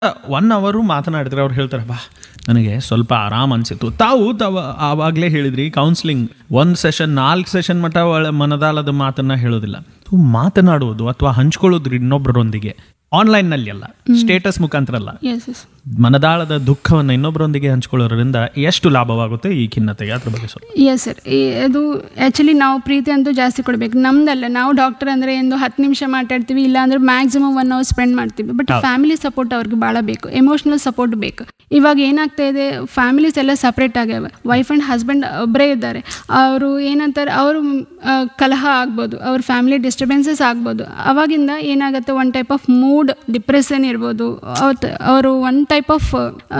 One ಅವರು ಮಾತನಾಡಿದ್ರೆ ಅವ್ರು ಹೇಳ್ತಾರೆ ಬಾ ನನಗೆ ಸ್ವಲ್ಪ ಆರಾಮ್ ಅನ್ಸಿತ್ತು ತಾವು ತಾವು ಆವಾಗಲೇ ಹೇಳಿದ್ರಿ ಕೌನ್ಸಿಲಿಂಗ್ ಒಂದು ಸೆಷನ್ ನಾಲ್ಕು ಸೆಷನ್ ಮಟ್ಟ ಒಳ ಮನದಾಳದ ಮಾತನ್ನ ಹೇಳೋದಿಲ್ಲ ತಾವು ಮಾತನಾಡುವುದು ಅಥವಾ ಹಂಚ್ಕೊಳ್ಳೋದ್ರಿ ಇನ್ನೊಬ್ಬರೊಂದಿಗೆ ಆನ್ಲೈನ್ನಲ್ಲಿ ಅಲ್ಲ ಸ್ಟೇಟಸ್ ಮುಖಾಂತರ ಅಲ್ಲ ಎಸ್ ಎಸ್ ಮನದಾಳದ ದುಃಖವನ್ನು ಇನ್ನೊಬ್ಬರೊಂದಿಗೆ ಹಂಚ್ಕೊಳ್ಳೋದ್ರಿಂದ ಎಷ್ಟು ಲಾಭವಾಗುತ್ತೆ ಈ ಖಿನ್ನತೆಗೆ ಅದ್ರ ಬಗ್ಗೆ ಸ್ವಲ್ಪ ಎಸ್ ಸರ್ ಅದು ಆ್ಯಕ್ಚುಲಿ ನಾವು ಪ್ರೀತಿ ಅಂತೂ ಜಾಸ್ತಿ ಕೊಡಬೇಕು ನಮ್ದಲ್ಲ ನಾವು ಡಾಕ್ಟರ್ ಅಂದರೆ ಒಂದು ಹತ್ತು ನಿಮಿಷ ಮಾತಾಡ್ತೀವಿ ಇಲ್ಲ ಅಂದ್ರೆ ಮ್ಯಾಕ್ಸಿಮಮ್ ಒನ್ ಅವರ್ ಸ್ಪೆಂಡ್ ಮಾಡ್ತೀವಿ ಬಟ್ ಫ್ಯಾಮಿಲಿ ಸಪೋರ್ಟ್ ಅವ್ರಿಗೆ ಭಾಳ ಬೇಕು ಎಮೋಷ್ನಲ್ ಸಪೋರ್ಟ್ ಬೇಕು ಇವಾಗ ಏನಾಗ್ತಾ ಇದೆ ಫ್ಯಾಮಿಲೀಸ್ ಎಲ್ಲ ಸಪ್ರೇಟ್ ಆಗ್ಯಾವ ವೈಫ್ ಆ್ಯಂಡ್ ಹಸ್ಬೆಂಡ್ ಒಬ್ಬರೇ ಇದ್ದಾರೆ ಅವರು ಏನಂತಾರೆ ಅವರು ಆ, ಕಲಹ ಆಗ್ಬೋದು ಅವ್ರ ಫ್ಯಾಮಿಲಿ ಡಿಸ್ಟರ್ಬೆನ್ಸಸ್ ಆಗ್ಬೋದು ಅವಾಗಿಂದ ಏನಾಗುತ್ತೆ one type of mood depression ಇರ್ಬೋದು ಅವತ್ತು ಅವರು ಒನ್ ಟೈಪ್ ಆಫ್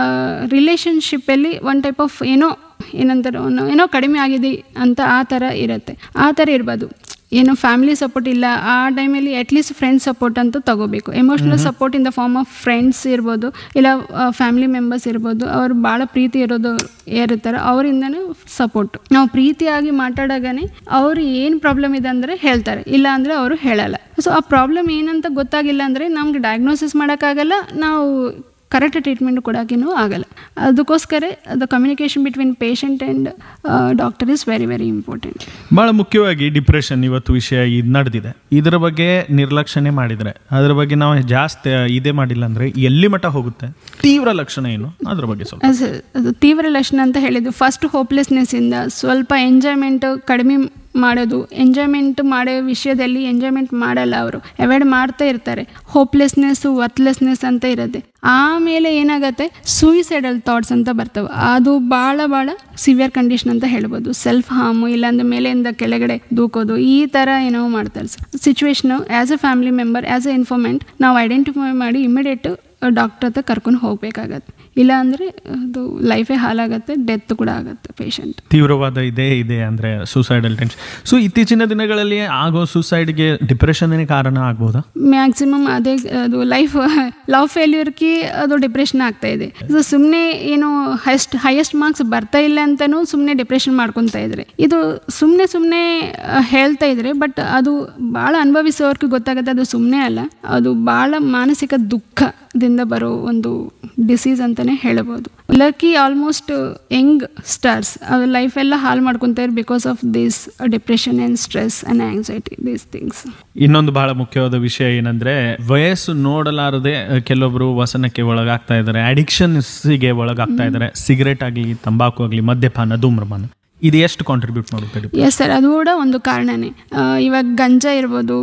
ರಿಲೇಷನ್ಶಿಪ್ಪಲ್ಲಿ ಒನ್ ಟೈಪ್ ಆಫ್ ಏನೋ ಏನಂತಾರೆ ಒಂದು ಏನೋ ಕಡಿಮೆ ಆಗಿದೆ ಅಂತ ಆ ಥರ ಇರುತ್ತೆ ಆ ಥರ ಇರ್ಬೋದು ಏನು ಫ್ಯಾಮಿಲಿ ಸಪೋರ್ಟ್ ಇಲ್ಲ ಆ ಟೈಮಲ್ಲಿ ಅಟ್ಲೀಸ್ಟ್ ಫ್ರೆಂಡ್ಸ್ ಸಪೋರ್ಟ್ ಅಂತ ತಗೋಬೇಕು emotional support in the form of friends ಇರ್ಬೋದು ಇಲ್ಲ ಫ್ಯಾಮಿಲಿ ಮೆಂಬರ್ಸ್ ಇರ್ಬೋದು ಅವ್ರು ಭಾಳ ಪ್ರೀತಿ ಇರೋದು ಇರ್ತಾರೆ ಅವರಿಂದನೂ ಸಪೋರ್ಟ್ ನಾವು ಪ್ರೀತಿಯಾಗಿ ಮಾತಾಡಾಗನೇ ಅವ್ರು ಏನು ಪ್ರಾಬ್ಲಮ್ ಇದೆ ಅಂದರೆ ಹೇಳ್ತಾರೆ ಇಲ್ಲ ಅಂದರೆ ಅವರು ಹೇಳಲ್ಲ ಸೊ ಆ ಪ್ರಾಬ್ಲಮ್ ಏನಂತ ಗೊತ್ತಾಗಿಲ್ಲ ಅಂದರೆ ನಮ್ಗೆ ಡಯಾಗ್ನೋಸಿಸ್ ಮಾಡೋಕ್ಕಾಗಲ್ಲ ನಾವು ಕರೆಕ್ಟ್ ಟ್ರೀಟ್ಮೆಂಟ್ ಕೊಡೋಕ್ಕೂ ಆಗಲ್ಲ ಅದಕ್ಕೋಸ್ಕರ the communication between patient and doctor is very very important ಬಹಳ ಮುಖ್ಯವಾಗಿ ಡಿಪ್ರೆಷನ್ ಇವತ್ತು ವಿಷಯ ಇದು ನಡೆದಿದೆ ಇದರ ಬಗ್ಗೆ ನಿರ್ಲಕ್ಷಣೆ ಮಾಡಿದರೆ ಅದರ ಬಗ್ಗೆ ನಾವು ಜಾಸ್ತಿ ಇದೇ ಮಾಡಿಲ್ಲ ಅಂದ್ರೆ ಎಲ್ಲಿ ಮಟ್ಟ ಹೋಗುತ್ತೆ ತೀವ್ರ ಲಕ್ಷಣ ಏನು ಅದ್ರ ಬಗ್ಗೆ ಸ್ವಲ್ಪ ಅಸ್ ಅದು ತೀವ್ರ ಲಕ್ಷಣ ಅಂತ ಹೇಳಿದ್ದು ಫಸ್ಟ್ ಹೋಪ್ಲೆಸ್ನೆಸ್ಸಿಂದ ಸ್ವಲ್ಪ ಎಂಜಾಯ್ಮೆಂಟ್ ಕಡಿಮೆ ಮಾಡೋದು ಎಂಜಾಯ್ಮೆಂಟ್ ಮಾಡೋ ವಿಷಯದಲ್ಲಿ ಎಂಜಾಯ್ಮೆಂಟ್ ಮಾಡಲ್ಲ ಅವರು ಅವಾಯ್ಡ್ ಮಾಡ್ತಾ ಇರ್ತಾರೆ ಹೋಪ್ಲೆಸ್ನೆಸ್ಸು ವರ್ತ್ಲೆಸ್ನೆಸ್ ಅಂತ ಇರುತ್ತೆ ಆಮೇಲೆ ಏನಾಗುತ್ತೆ ಸೂಯಿಸೈಡಲ್ ಥಾಟ್ಸ್ ಅಂತ ಬರ್ತವೆ ಅದು ಭಾಳ ಭಾಳ ಸಿವಿಯರ್ ಕಂಡೀಷನ್ ಅಂತ ಹೇಳ್ಬೋದು ಸೆಲ್ಫ್ ಹಾರ್ಮು ಇಲ್ಲಾಂದ್ರೆ ಮೇಲೆಯಿಂದ ಕೆಳಗಡೆ ದೂಕೋದು ಈ ಥರ ಏನೋ ಮಾಡ್ತಾರೆ situation as a family member as a informant ನಾವು ಐಡೆಂಟಿಫೈ ಮಾಡಿ ಇಮಿಡಿಯೇಟ್ ಡಾಕ್ಟರ್ ಹತ್ರ ಕರ್ಕೊಂಡು ಹೋಗ್ಬೇಕಾಗತ್ತೆ ಇಲ್ಲ ಅಂದರೆ ಅದು ಲೈಫೇ ಹಾಲಾಗತ್ತೆ ಡೆತ್ ಕೂಡ ಆಗುತ್ತೆ ಪೇಷಂಟ್ ತೀವ್ರವಾದ ಇದೇ ಇದೆ ಅಂದ್ರೆ ಸೂಸೈಡಲ್ ಟೆನ್ಷನ್ ಸೊ ಇತ್ತೀಚಿನ ದಿನಗಳಲ್ಲಿ ಆಗೋ ಸೂಸೈಡ್ಗೆ ಡಿಪ್ರೆಷನ್ ಕಾರಣ ಆಗ್ಬೋದಾ ಮ್ಯಾಕ್ಸಿಮಮ್ ಅದೇ ಅದು ಲೈಫ್ ಲವ್ ಫೇಲ್ಯೂರ್ಗೆ ಅದು ಡಿಪ್ರೆಷನ್ ಆಗ್ತಾ ಇದೆ ಸೊ ಸುಮ್ಮನೆ ಏನು ಹೈಸ್ಟ್ ಹೈಯೆಸ್ಟ್ ಮಾರ್ಕ್ಸ್ ಬರ್ತಾ ಇಲ್ಲ ಅಂತಲೂ ಸುಮ್ಮನೆ ಡಿಪ್ರೆಷನ್ ಮಾಡ್ಕೊತಾ ಇದ್ರೆ ಇದು ಸುಮ್ಮನೆ ಸುಮ್ಮನೆ ಹೇಳ್ತಾ ಇದ್ರೆ ಬಟ್ ಅದು ಭಾಳ ಅನುಭವಿಸೋರ್ಗೆ ಗೊತ್ತಾಗುತ್ತೆ ಅದು ಸುಮ್ಮನೆ ಅಲ್ಲ ಅದು ಭಾಳ ಮಾನಸಿಕ ದುಃಖದಿಂದ ಬರೋ ಒಂದು ಡಿಸೀಸ್ ಅಂತಲೇ ಹೇಳ್ಬೋದು ಲಕ್ಕಿ ಆಲ್ಮೋಸ್ಟ್ ಯಂಗ್ ಸ್ಟಾರ್ಸ್ ಅವ್ರ ಲೈಫ್ ಎಲ್ಲ ಹಾಳು ಮಾಡ್ಕೊತಾರೆ because of this depression and stress and anxiety these things ಇನ್ನೊಂದು ಬಹಳ ಮುಖ್ಯವಾದ ವಿಷಯ ಏನಂದ್ರೆ ವಯಸ್ಸು ನೋಡಲಾರದೆ ಅಹ್, ಕೆಲವೊಬ್ರು ವ್ಯಸನಕ್ಕೆ ಒಳಗಾಗ್ತಾ ಇದ್ದಾರೆ ಅಡಿಕ್ಷನ್ಸ್ಗೆ ಒಳಗಾಗ್ತಾ ಇದ್ದಾರೆ ಸಿಗರೇಟ್ ಆಗಲಿ ತಂಬಾಕು ಆಗಲಿ ಮದ್ಯಪಾನ ಧೂಮ್ರಪಾನ ಇದು ಎಷ್ಟು ಕಾಂಟ್ರಿಬ್ಯೂಟ್ ಮಾಡುತ್ತೆ ಎಸ್ ಸರ್ ಅದು ಕೂಡ ಒಂದು ಕಾರಣನೇ ಆ, ಇವಾಗ ಗಂಜಾ ಇರ್ಬೋದು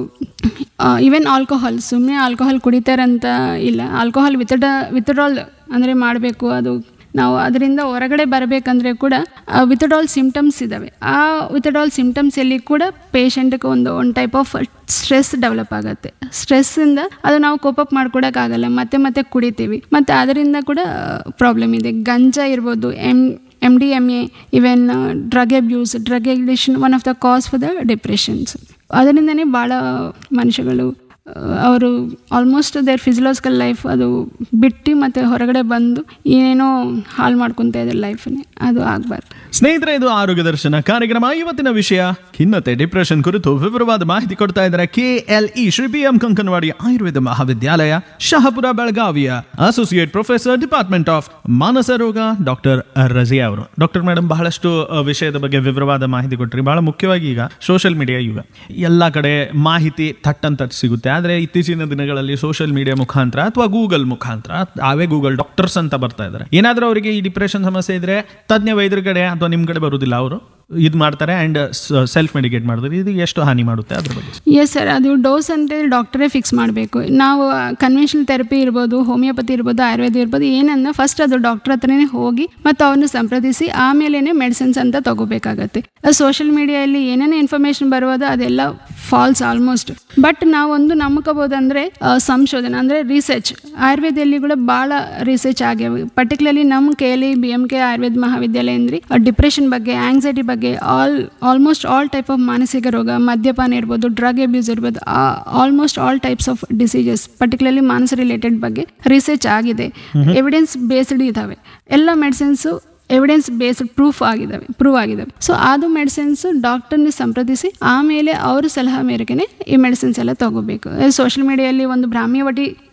ಈವನ್ ಆಲ್ಕೋಹಾಲ್ ಸುಮ್ಮನೆ ಆಲ್ಕೋಹಾಲ್ ಕುಡಿತಾರಂತ ಇಲ್ಲ ಆಲ್ಕೋಹಾಲ್ ವಿತಡ ವಿತಡ್ರಾಲ್ ಅಂದರೆ ಮಾಡಬೇಕು ಅದು ನಾವು ಅದರಿಂದ ಹೊರಗಡೆ ಬರಬೇಕಂದ್ರೆ ಕೂಡ ವಿತಡಾಲ್ ಸಿಮ್ಟಮ್ಸ್ ಇದ್ದಾವೆ ಆ ವಿತಡಾಲ್ ಸಿಮ್ಟಮ್ಸಲ್ಲಿ ಕೂಡ ಪೇಷಂಟ್ಗೆ ಒಂದು ಒಂದು ಟೈಪ್ ಆಫ್ ಸ್ಟ್ರೆಸ್ ಡೆವಲಪ್ ಆಗುತ್ತೆ ಸ್ಟ್ರೆಸ್ಸಿಂದ ಅದು ನಾವು ಕೋಪಪ್ ಮಾಡ್ಕೊಡೋಕ್ಕಾಗಲ್ಲ ಮತ್ತೆ ಮತ್ತೆ ಕುಡಿತೀವಿ ಮತ್ತು ಅದರಿಂದ ಕೂಡ ಪ್ರಾಬ್ಲಮ್ ಇದೆ ಗಂಜಾ ಇರ್ಬೋದು M M D M A even drug abuse drug addiction one of the cause for the depressions ಅದರಿಂದನೇ ಭಾಳ ಮನುಷ್ಯಗಳು ಅವರು ಆಲ್ಮೋಸ್ಟ್ ದೇರ್ ಫಿಸಿಲಾಜಿಕಲ್ ಲೈಫ್ ಅದು ಬಿಟ್ಟು ಮತ್ತು ಹೊರಗಡೆ ಬಂದು ಏನೇನೋ ಹಾಳು ಮಾಡ್ಕೊತಾ ಇದ್ದಾರೆ ಲೈಫನ್ನೇ ಅದು ಆಗಬಾರ್ದು ಸ್ನೇಹಿತರೆ ಇದು ಆರೋಗ್ಯ ದರ್ಶನ ಕಾರ್ಯಕ್ರಮ ಇವತ್ತಿನ ವಿಷಯ ಖಿನ್ನತೆ ಡಿಪ್ರೆಷನ್ ಕುರಿತು ವಿವರವಾದ ಮಾಹಿತಿ ಕೊಡ್ತಾ ಇದ್ದಾರೆ K L E Shri P M Kankanawadi Ayurveda Mahavidyalaya Shahapur ಬೆಳಗಾವಿಯ ಅಸೋಸಿಯೇಟ್ ಪ್ರೊಫೆಸರ್ ಡಿಪಾರ್ಟ್ಮೆಂಟ್ ಆಫ್ ಮಾನಸ ರೋಗ ಡಾಕ್ಟರ್ ರಜಿಯಾ ಅವರು ಡಾಕ್ಟರ್ ಮೇಡಮ್ ಬಹಳಷ್ಟು ಅ, ವಿಷಯದ ಬಗ್ಗೆ ವಿವರವಾದ ಮಾಹಿತಿ ಕೊಟ್ಟರಿ ಬಹಳ ಮುಖ್ಯವಾಗಿ ಈಗ ಸೋಷಿಯಲ್ ಮೀಡಿಯಾ ಯುಗ ಎಲ್ಲ ಕಡೆ ಮಾಹಿತಿ ಥಟ್ಟಂತ ಸಿಗುತ್ತೆ ಆದರೆ ಇತ್ತೀಚಿನ ದಿನಗಳಲ್ಲಿ ಸೋಷಿಯಲ್ ಮೀಡಿಯಾ ಮುಖಾಂತರ ಅಥವಾ ಗೂಗಲ್ ಮುಖಾಂತರ ಅವೇ ಗೂಗಲ್ ಡಾಕ್ಟರ್ಸ್ ಅಂತ ಬರ್ತಾ ಇದ್ದಾರೆ ಏನಾದರೂ ಅವರಿಗೆ ಈ ಡಿಪ್ರೆಷನ್ ಸಮಸ್ಯೆ ಇದ್ರೆ ತಜ್ಞ ವೈದ್ಯರ ಕಡೆ ಅಥವಾ ನಿಮ್ಮ ಕಡೆ ಬರುವುದಿಲ್ಲ ಅವರು ಇದು ಮಾಡ್ತಾರೆ ಆ್ಯಂಡ್ ಸೆಲ್ಫ್ ಮೆಡಿಕೇಟ್ ಮಾಡಿದ್ರೆ ಇದು ಎಷ್ಟು ಹಾನಿ ಮಾಡುತ್ತೆ ಅದ್ರ ಬಗ್ಗೆ ಎಸ್ ಸರ್ ಅದು ಡೋಸ್ ಅಂತ ಡಾಕ್ಟರೇ ಫಿಕ್ಸ್ ಮಾಡಬೇಕು ನಾವು ಕನ್ವೆನ್ಷನಲ್ ಥೆರಪಿ ಇರ್ಬೋದು ಹೋಮಿಯೋಪತಿ ಇರ್ಬೋದು ಆಯುರ್ವೇದ ಇರ್ಬೋದು ಏನನ್ನ ಫಸ್ಟ್ ಅದು ಡಾಕ್ಟರ್ ಹತ್ರನೇ ಹೋಗಿ ಮತ್ತು ಅವ್ರನ್ನ ಸಂಪ್ರದಿಸಿ ಆಮೇಲೆ ಮೆಡಿಸಿನ್ಸ್ ಅಂತ ತಗೋಬೇಕಾಗತ್ತೆ ಸೋಷಿಯಲ್ ಮೀಡಿಯಾದಲ್ಲಿ ಏನೇನು ಇನ್ಫಾರ್ಮೇಷನ್ ಬರುವುದು ಅದೆಲ್ಲ ಫಾಲ್ಸ್ ಆಲ್ಮೋಸ್ಟ್ ಬಟ್ ನಾವೊಂದು ನಂಬ್ಕೋಬೋದಂದ್ರೆ ಆ, ಸಂಶೋಧನೆ ಅಂದರೆ ರಿಸರ್ಚ್ ಆಯುರ್ವೇದದಲ್ಲಿ ಕೂಡ ಭಾಳ ರಿಸರ್ಚ್ ಆಗ್ಯಾವ ಪರ್ಟಿಕ್ಯುಲರ್ಲಿ ನಮ್ಮ K L E B M K Ayurveda Mahavidyalaya ಅಂದ್ರೆ ಡಿಪ್ರೆಷನ್ ಬಗ್ಗೆ ಆಂಗ್ಸೈಟಿ ಬಗ್ಗೆ all almost all type of ಮಾನಸಿಕ ರೋಗ ಮದ್ಯಪಾನ ಇರ್ಬೋದು ಡ್ರಗ್ ಅಬ್ಯೂಸ್ ಇರ್ಬೋದು almost all types of diseases particularly ಮಾನಸ ರಿಲೇಟೆಡ್ ಬಗ್ಗೆ ರಿಸರ್ಚ್ ಆಗಿದೆ ಎವಿಡೆನ್ಸ್ ಬೇಸ್ಡ್ ಇದ್ದಾವೆ ಎಲ್ಲ ಮೆಡಿಸಿನ್ಸು ಎವಿಡೆನ್ಸ್ ಬೇಸ್ಡ್ ಪ್ರೂಫ್ ಆಗಿದ್ದಾವೆ ಪ್ರೂವ್ ಆಗಿದ್ದಾವೆ ಸೊ ಅದು ಮೆಡಿಸಿನ್ಸ್ ಡಾಕ್ಟರ್ನ ಸಂಪ್ರದಿಸಿ ಆಮೇಲೆ ಅವ್ರ ಸಲಹಾ ಮೇರೆಗೆ ಈ ಮೆಡಿಸಿನ್ಸ್ ಎಲ್ಲ ತಗೋಬೇಕು ಸೋಷಿಯಲ್ ಮೀಡಿಯಲ್ಲಿ ಒಂದು ಬ್ರಾಹ್ಮ್ಯವಟಿ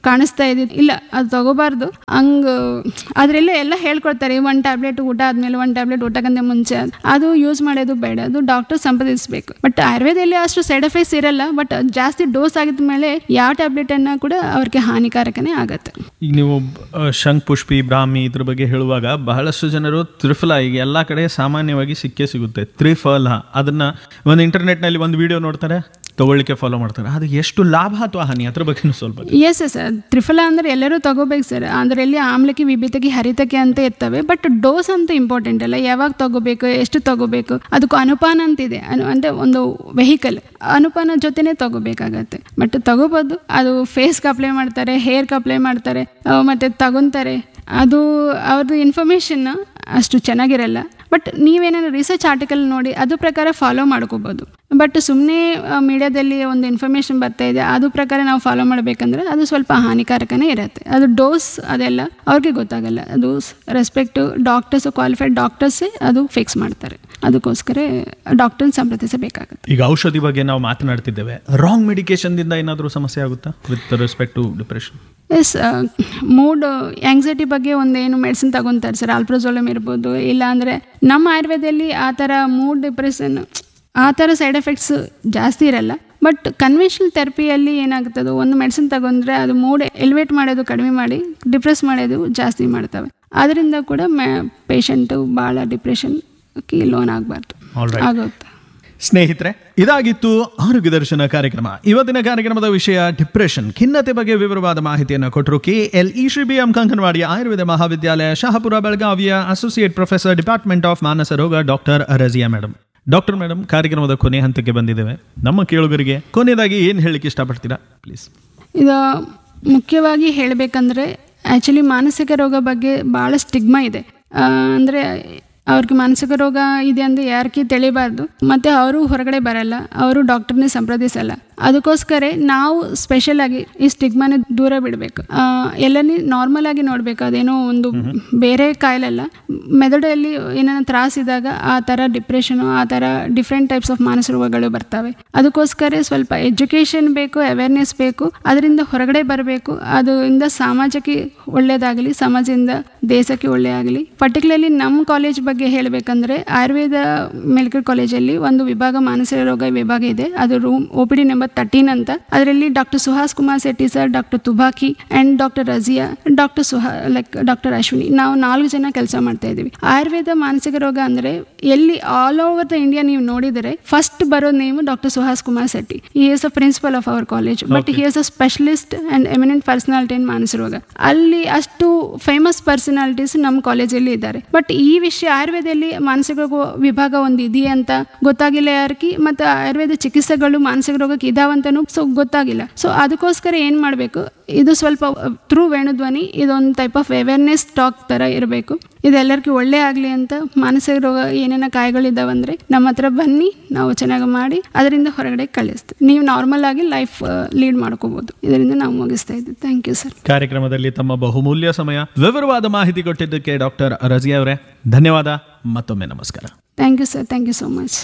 ಕಾಣಿಸ್ತಾ ಇದೆ ಇಲ್ಲ ಅದು ತಗೋಬಾರ್ದು ಹಂಗ ಅದರೆಲ್ಲ ಎಲ್ಲ ಹೇಳ್ಕೊಡ್ತಾರೆ ಒಂದು ಟ್ಯಾಬ್ಲೆಟ್ ಊಟ ಆದ್ಮೇಲೆ ಒಂದು ಟ್ಯಾಬ್ಲೆಟ್ ಊಟಕ್ಕಂತ ಮುಂಚೆ ಅದು ಯೂಸ್ ಮಾಡೋದು ಬೇಡ ಅದು ಡಾಕ್ಟರ್ ಸಂಪಾದಿಸಬೇಕು ಬಟ್ ಆಯುರ್ವೇದದಲ್ಲಿ ಅಷ್ಟು ಸೈಡ್ ಎಫೆಕ್ಟ್ಸ್ ಇರಲ್ಲ ಬಟ್ ಜಾಸ್ತಿ ಡೋಸ್ ಆಗಿದ ಮೇಲೆ ಯಾವ ಟ್ಯಾಬ್ಲೆಟ್ ಅನ್ನ ಕೂಡ ಅವ್ರಿಗೆ ಹಾನಿಕಾರಕನೇ ಆಗತ್ತೆ ಈಗ ನೀವು ಆ, ಶಂಖ್ ಪುಷ್ಪಿ ಬ್ರಾಹ್ಮಿ ಇದ್ರ ಬಗ್ಗೆ ಹೇಳುವಾಗ ಬಹಳಷ್ಟು ಜನರು ತ್ರಿಫಲ ಈಗ ಎಲ್ಲಾ ಕಡೆ ಸಾಮಾನ್ಯವಾಗಿ ಸಿಕ್ಕೇ ಸಿಗುತ್ತೆ ತ್ರಿಫಲ ಅದನ್ನ ಒಂದು ಇಂಟರ್ನೆಟ್ ನಲ್ಲಿ ಒಂದು ವಿಡಿಯೋ ನೋಡ್ತಾರೆ ತಗೊಳ್ಳಿಕ್ಕೆ ಫಾಲೋ ಮಾಡ್ತಾರೆ ಅದು ಎಷ್ಟು ಲಾಭ ಅಥವಾ ಹಾನಿ ಅದ್ರ ಬಗ್ಗೆ ಸ್ವಲ್ಪ ಎಸ್ ಸರ್ ತ್ರಿಫಲ ಅಂದ್ರೆ ಎಲ್ಲರೂ ತಗೋಬೇಕು ಸರ್ ಅದರಲ್ಲಿ ಆಮ್ಲಕ್ಕೆ ವಿಭಿತಕ್ಕೆ ಹರಿತಕ್ಕೆ ಅಂತ ಇರ್ತವೆ ಬಟ್ ಡೋಸ್ ಅಂತ ಇಂಪಾರ್ಟೆಂಟ್ ಅಲ್ಲ ಯಾವಾಗ ತಗೋಬೇಕು ಎಷ್ಟು ತಗೋಬೇಕು ಅದಕ್ಕೂ ಅನುಪಾನ ಅಂತಿದೆ ಅನು ಅಂದರೆ ಒಂದು ವೆಹಿಕಲ್ ಅನುಪಾನ ಜೊತೆನೇ ತಗೋಬೇಕಾಗತ್ತೆ ಬಟ್ ತಗೋಬೋದು ಅದು ಫೇಸ್ಗೆ ಅಪ್ಲೈ ಮಾಡ್ತಾರೆ ಹೇರ್ಗೆ ಅಪ್ಲೈ ಮಾಡ್ತಾರೆ ಆ, ಮತ್ತೆ ತಗೊಂತಾರೆ ಅದು ಅವ್ರದ್ದು ಇನ್ಫಾರ್ಮೇಷನ್ ಅಷ್ಟು ಚೆನ್ನಾಗಿರಲ್ಲ ಬಟ್ ನೀವೇನಾದ್ರು ರಿಸರ್ಚ್ ಆರ್ಟಿಕಲ್ ನೋಡಿ ಅದು ಪ್ರಕಾರ ಫಾಲೋ ಮಾಡ್ಕೋಬೋದು ಬಟ್ ಸುಮ್ಮನೆ ಮೀಡಿಯಾದಲ್ಲಿ ಒಂದು ಇನ್ಫಾರ್ಮೇಷನ್ ಬರ್ತಾ ಇದೆ ಅದು ಪ್ರಕಾರ ನಾವು ಫಾಲೋ ಮಾಡಬೇಕಂದ್ರೆ ಅದು ಸ್ವಲ್ಪ ಹಾನಿಕಾರಕನೇ ಇರುತ್ತೆ ಅದು ಡೋಸ್ ಅದೆಲ್ಲ ಅವ್ರಿಗೆ ಗೊತ್ತಾಗಲ್ಲ ಅದು ರೆಸ್ಪೆಕ್ಟ್ ಡಾಕ್ಟರ್ಸ್ ಕ್ವಾಲಿಫೈಡ್ ಡಾಕ್ಟರ್ಸೇ ಅದು ಫಿಕ್ಸ್ ಮಾಡ್ತಾರೆ ಅದಕ್ಕೋಸ್ಕರ ಡಾಕ್ಟರ್ನ ಸಂಪ್ರದಿಸಬೇಕಾಗುತ್ತೆ ಈಗ ಔಷಧಿ ಬಗ್ಗೆ ನಾವು ಮಾತನಾಡ್ತಿದ್ದೇವೆ ರಾಂಗ್ ಮೆಡಿಕೇಶನ್ದಿಂದ ಏನಾದರೂ ಸಮಸ್ಯೆ ಆಗುತ್ತಾ with respect to depression as mood anxiety ಬಗ್ಗೆ ಒಂದೇನು ಮೆಡಿಸಿನ್ ತಗೊತಾರೆ ಸರ್ ಆಲ್ಪ್ರೋಸೋಲಮ್ ಇರ್ಬೋದು ಇಲ್ಲ ಅಂದರೆ ನಮ್ಮ ಆಯುರ್ವೇದದಲ್ಲಿ ಆ ಥರ ಮೂಡ್ ಡಿಪ್ರೆಷನ್ ಆ ಥರ ಸೈಡ್ ಎಫೆಕ್ಟ್ಸ್ ಜಾಸ್ತಿ ಇರಲ್ಲ ಬಟ್ ಕನ್ವೆನ್ಷನಲ್ ಥೆರಪಿಯಲ್ಲಿ ಏನಾಗ್ತದೆ ಒಂದು ಮೆಡಿಸಿನ್ ತಗೊಂಡ್ರೆ ಅದು ಮೂಡ್ ಎಲಿವೇಟ್ ಮಾಡೋದು ಕಡಿಮೆ ಮಾಡಿ ಡಿಪ್ರೆಸ್ ಮಾಡೋದು ಜಾಸ್ತಿ ಮಾಡ್ತವೆ ಅದರಿಂದ ಕೂಡ ಮ್ಯಾ ಪೇಷಂಟು ಭಾಳ ಡಿಪ್ರೆಷನ್ಗೆ ಲೋನ್ ಆಗಬಾರ್ದು All right. ಆಗುತ್ತೆ ಸ್ನೇಹಿತರೆ ಇದಾಗಿತ್ತು ಆರೋಗ್ಯ ದರ್ಶನ ಕಾರ್ಯಕ್ರಮ ಇವತ್ತಿನ ಕಾರ್ಯಕ್ರಮದ ವಿಷಯ ಡಿಪ್ರೆಷನ್ ಖಿನ್ನತೆ ಬಗ್ಗೆ ವಿವರವಾದ ಮಾಹಿತಿಯನ್ನು ಕೊಟ್ಟರು K L E Shri B M Kankanawadi Ayurveda Mahavidyalaya Shahapur ಬೆಳಗಾವಿಯ ಅಸೋಸಿಯೇಟ್ ಪ್ರೊಫೆಸರ್ ಡಿಪಾರ್ಟ್ಮೆಂಟ್ ಆಫ್ ಮಾನಸ ರೋಗ doctor Raziya madam doctor madam ಕಾರ್ಯಕ್ರಮದ ಕೊನೆ ಹಂತಕ್ಕೆ ಬಂದಿದ್ದೇವೆ ನಮ್ಮ ಕೇಳುಗರಿಗೆ ಕೊನೆಯದಾಗಿ ಏನು ಹೇಳಲಿಕ್ಕೆ ಇಷ್ಟಪಡ್ತೀರಾ ಪ್ಲೀಸ್ ಇದು ಮುಖ್ಯವಾಗಿ ಹೇಳಬೇಕಂದ್ರೆ ಆ್ಯಕ್ಚುಲಿ ಮಾನಸಿಕ ರೋಗ ಬಗ್ಗೆ ಭಾಳ ಸ್ಟಿಗ್ಮಾ ಇದೆ ಅಂದರೆ ಅವ್ರಿಗೆ ಮಾನಸಿಕ ರೋಗ ಇದೆ ಅಂದರೆ ಯಾರಿಗೆ ತಿಳಿಬಾರ್ದು ಮತ್ತು ಅವರು ಹೊರಗಡೆ ಬರಲ್ಲ ಅವರು ಡಾಕ್ಟರ್ನೇ ಸಂಪ್ರದಿಸಲ್ಲ ಅದಕ್ಕೋಸ್ಕರ ನಾವು ಸ್ಪೆಷಲ್ ಆಗಿ ಈ ಸ್ಟಿಗ್ಮಾನ ದೂರ ಬಿಡಬೇಕು ಎಲ್ಲನೇ ನಾರ್ಮಲ್ ಆಗಿ ನೋಡಬೇಕು ಅದೇನೋ ಒಂದು ಬೇರೆ ಕಾಯಿಲಲ್ಲ ಮೆದುಳಲ್ಲಿ ಏನಾರ ತ್ರಾಸಿದಾಗ ಆ ಥರ ಡಿಪ್ರೆಷನು ಆ ಥರ ಡಿಫ್ರೆಂಟ್ ಟೈಪ್ಸ್ ಆಫ್ ಮಾನಸಿಕ ರೋಗಗಳು ಬರ್ತವೆ ಅದಕ್ಕೋಸ್ಕರ ಸ್ವಲ್ಪ ಎಜುಕೇಷನ್ ಬೇಕು ಅವೇರ್ನೆಸ್ ಬೇಕು ಅದರಿಂದ ಹೊರಗಡೆ ಬರಬೇಕು ಅದರಿಂದ ಸಮಾಜಕ್ಕೆ ಒಳ್ಳೆಯದಾಗಲಿ ಸಮಾಜದಿಂದ ದೇಶಕ್ಕೆ ಒಳ್ಳೆಯದಾಗಲಿ ಪರ್ಟಿಕ್ಯುಲರ್ಲಿ ನಮ್ಮ ಕಾಲೇಜ್ ಬಗ್ಗೆ ಹೇಳಬೇಕಂದ್ರೆ ಆಯುರ್ವೇದ ಮೆಡಿಕಲ್ ಕಾಲೇಜಲ್ಲಿ ಒಂದು ವಿಭಾಗ ಮಾನಸಿಕ ರೋಗ ವಿಭಾಗ ಇದೆ ಅದು room O P D number thirteen ಅಂತ ಅದರಲ್ಲಿ doctor Suhas Kumar Shetty sir doctor Tubaki and doctor Raziya doctor Suha like doctor Ashwini ನಾವು ನಾಲ್ಕು ಜನ ಕೆಲಸ ಮಾಡ್ತಾ ಇದ್ದೀವಿ ಆಯುರ್ವೇದ ಮಾನಸಿಕ ರೋಗ ಅಂದ್ರೆ ಎಲ್ಲಿ ಆಲ್ ಓವರ್ ದ ಇಂಡಿಯಾ ನೀವು ನೋಡಿದರೆ ಫಸ್ಟ್ ಬರೋ name doctor Suhas Kumar Shetty he is a principal of our college but he is a specialist and eminent personality in ಮಾನಸಿಕ ರೋಗ ಅಲ್ಲಿ ಅಷ್ಟು ಫೇಮಸ್ ಪರ್ಸನಾಲಿಟೀಸ್ ನಮ್ಮ ಕಾಲೇಜಲ್ಲಿ ಇದ್ದಾರೆ ಬಟ್ ಈ ವಿಷಯ ಆಯುರ್ವೇದದಲ್ಲಿ ಮಾನಸಿಕ ರೋಗ ವಿಭಾಗ ಒಂದು ಇದೆಯಾ ಅಂತ ಗೊತ್ತಾಗಿಲ್ಲ ಯಾರಿಗೆ ಮತ್ತು ಆಯುರ್ವೇದ ಚಿಕಿತ್ಸೆಗಳು ಮಾನಸಿಕ ರೋಗಕ್ಕೆ ಇದಾವಂತನೂ ಸೊ ಗೊತ್ತಾಗಿಲ್ಲ ಸೊ ಅದಕ್ಕೋಸ್ಕರ ಏನು ಮಾಡಬೇಕು ಇದು ಸ್ವಲ್ಪ ಥ್ರೂ ವೇಣುಧ್ವನಿ ಇದೊಂದು ಟೈಪ್ ಆಫ್ ಅವೇರ್ನೆಸ್ ಟಾಕ್ ಥರ ಇರಬೇಕು ಇದೆಲ್ಲರಿಗೂ ಒಳ್ಳೆ ಆಗಲಿ ಅಂತ ಮಾನಸಿಕ ರೋಗ ಏನೇನೋ ಕಾಯಿಗಳಿದ್ದಾವಂದ್ರೆ ನಮ್ಮ ಹತ್ರ ಬನ್ನಿ ನಾವು ಚೆನ್ನಾಗಿ ಮಾಡಿ ಅದರಿಂದ ಹೊರಗಡೆ ಕಳಿಸ್ತೀವಿ ನೀವು ನಾರ್ಮಲ್ ಆಗಿ ಲೈಫ್ ಲೀಡ್ ಮಾಡ್ಕೋಬೋದು ಇದರಿಂದ ನಾವು ಮುಗಿಸ್ತಾ ಇದ್ದೀವಿ ಥ್ಯಾಂಕ್ ಯು ಸರ್ ಕಾರ್ಯಕ್ರಮದಲ್ಲಿ ತಮ್ಮ ಬಹುಮೂಲ್ಯ ಸಮಯ ವಿವರವಾದ ಮಾಹಿತಿ ಕೊಟ್ಟಿದ್ದಕ್ಕೆ ಡಾಕ್ಟರ್ ರಜಿಯಾ ಅವರೇ ಧನ್ಯವಾದ ಮತ್ತೊಮ್ಮೆ ನಮಸ್ಕಾರ thank you sir thank you so much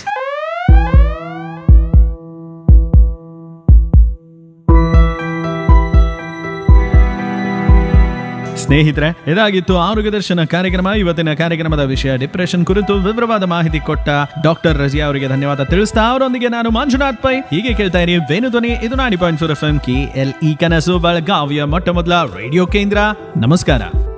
ಸ್ನೇಹಿತರೆ ಇದಾಗಿತ್ತು ಆರೋಗ್ಯ ದರ್ಶನ ಕಾರ್ಯಕ್ರಮ ಇವತ್ತಿನ ಕಾರ್ಯಕ್ರಮದ ವಿಷಯ ಡಿಪ್ರೆಷನ್ ಕುರಿತು ವಿವರವಾದ ಮಾಹಿತಿ ಕೊಟ್ಟ ಡಾಕ್ಟರ್ ರಜಿಯಾ ಅವರಿಗೆ ಧನ್ಯವಾದ ತಿಳಿಸ್ತಾ ಅವರೊಂದಿಗೆ ನಾನು ಮಂಜುನಾಥ್ ಪೈ ಹೀಗೆ ಕೇಳ್ತಾ ಇರಿ ವೇಣು ಧ್ವನಿ ಇದು ninety point four F M K L E ಕನಸು ಬೆಳಗಾವಿಯ ಮೊಟ್ಟ ಮೊದಲ ರೇಡಿಯೋ ಕೇಂದ್ರ ನಮಸ್ಕಾರ